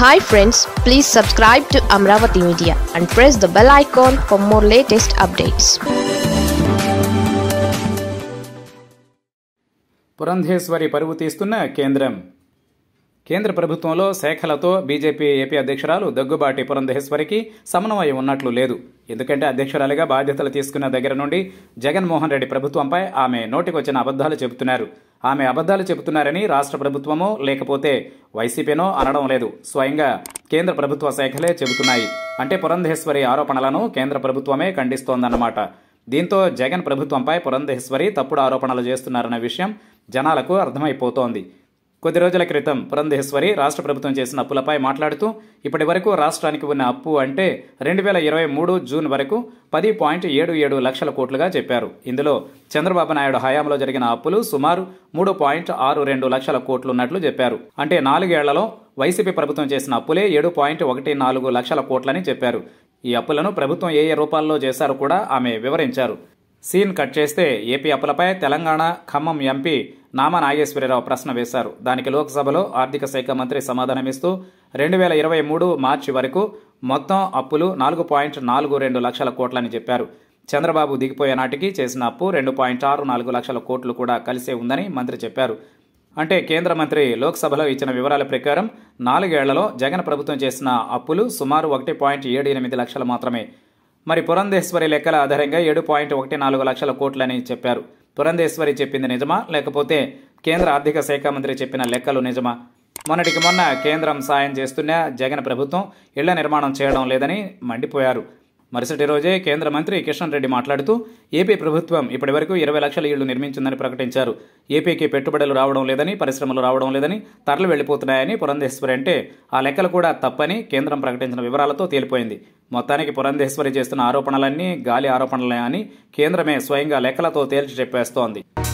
hi friends please subscribe to Amaravati media and press the bell icon for more latest updates Purandeswari పరువు తీస్తున్న కేంద్రం కేంద్ర ప్రభుత్వంలో శాఖలతో బీజేపీ ఏపీ అధ్యక్షురాలు దగ్గుబాటి పురంధేశ్వరికి సమన్వయం ఉన్నట్లు లేదు ఎందుకంటే అధ్యక్షురాలిగా బాధ్యతలు తీసుకున్న దగ్గర నుండి జగన్మోహన్ రెడ్డి ప్రభుత్వంపై ఆమె నోటికొచ్చిన అబద్ధాలు చెబుతున్నారు ఆమె అబద్ధాలు చెబుతున్నారని రాష్ట్ర ప్రభుత్వమో లేకపోతే వైసీపీనో అనడం లేదు స్వయంగా కేంద్ర ప్రభుత్వ శాఖలే చెబుతున్నాయి అంటే పురంధేశ్వరి ఆరోపణలను కేంద్ర ప్రభుత్వమే ఖండిస్తోందన్నమాట దీంతో జగన్ ప్రభుత్వంపై పురంధేశ్వరి తప్పుడు ఆరోపణలు చేస్తున్నారన్న విషయం జనాలకు అర్థమైపోతోంది కొద్ది రోజుల క్రితం పురంధేశ్వరి రాష్ట్ర ప్రభుత్వం చేసిన అప్పులపై మాట్లాడుతూ ఇప్పటి వరకు రాష్ట్రానికి ఉన్న అప్పు అంటే రెండు వేల ఇరవై మూడు జూన్ వరకు పది పాయింట్ ఏడు ఏడు లక్షల కోట్లుగా చెప్పారు ఇందులో చంద్రబాబు నాయుడు హయాంలో జరిగిన అప్పులు సుమారు మూడు పాయింట్ ఆరు రెండు లక్షల కోట్లున్నట్లు చెప్పారు అంటే నాలుగేళ్లలో వైసీపీ ప్రభుత్వం చేసిన అప్పులే ఏడు పాయింట్ ఒకటి నాలుగు లక్షల కోట్లని చెప్పారు ఈ అప్పులను ప్రభుత్వం ఏ ఏ రూపాల్లో చేశారో కూడా ఆమె వివరించారు సీన్ కట్ చేస్తే ఏపీ అప్పులపై తెలంగాణ ఖమ్మం ఎంపీ నామా నాగేశ్వరరావు ప్రశ్న వేశారు దానికి లోక్సభలో ఆర్థిక శాఖ మంత్రి సమాధానమిస్తూ రెండు వేల ఇరవై మూడు మార్చి వరకు మొత్తం అప్పులు నాలుగు పాయింట్ నాలుగు రెండు లక్షల కోట్లని చెప్పారు చంద్రబాబు దిగిపోయే నాటికి చేసిన అప్పు రెండు పాయింట్ ఆరు నాలుగు లక్షల కోట్లు కూడా కలిసే ఉందని మంత్రి చెప్పారు అంటే కేంద్ర మంత్రి లోక్సభలో ఇచ్చిన వివరాల ప్రకారం నాలుగేళ్లలో జగన్ ప్రభుత్వం చేసిన అప్పులు సుమారు ఒకటి పాయింట్ ఏడు ఎనిమిది లక్షలు మాత్రమే మరి పురంధేశ్వరి లెక్కల ఆధారంగా ఏడు పాయింట్ ఒకటి నాలుగు లక్షల కోట్లని చెప్పారు పురంధేశ్వరి చెప్పింది నిజమా లేకపోతే కేంద్ర ఆర్థిక శాఖ మంత్రి చెప్పిన లెక్కలు నిజమా మొన్నటికి మొన్న కేంద్రం సాయం చేస్తున్న జగన్ ప్రభుత్వం ఇళ్ల నిర్మాణం చేయడం లేదని మండిపోయారు మరుసటి రోజే కేంద్ర మంత్రి కిషన్ రెడ్డి మాట్లాడుతూ ఏపీ ప్రభుత్వం ఇప్పటి వరకు ఇరవై లక్షల ఇళ్లు నిర్మించిందని ప్రకటించారు ఏపీకి పెట్టుబడులు రావడం లేదని పరిశ్రమలు రావడం లేదని తరలి వెళ్లిపోతున్నాయని పురంధేశ్వరి అంటే ఆ లెక్కలు కూడా తప్పని కేంద్రం ప్రకటించిన వివరాలతో తేలిపోయింది మొత్తానికి పురంధేశ్వరి చేస్తున్న ఆరోపణలన్నీ గాలి ఆరోపణలే అని కేంద్రమే స్వయంగా లెక్కలతో తేల్చి చెప్పేస్తోంది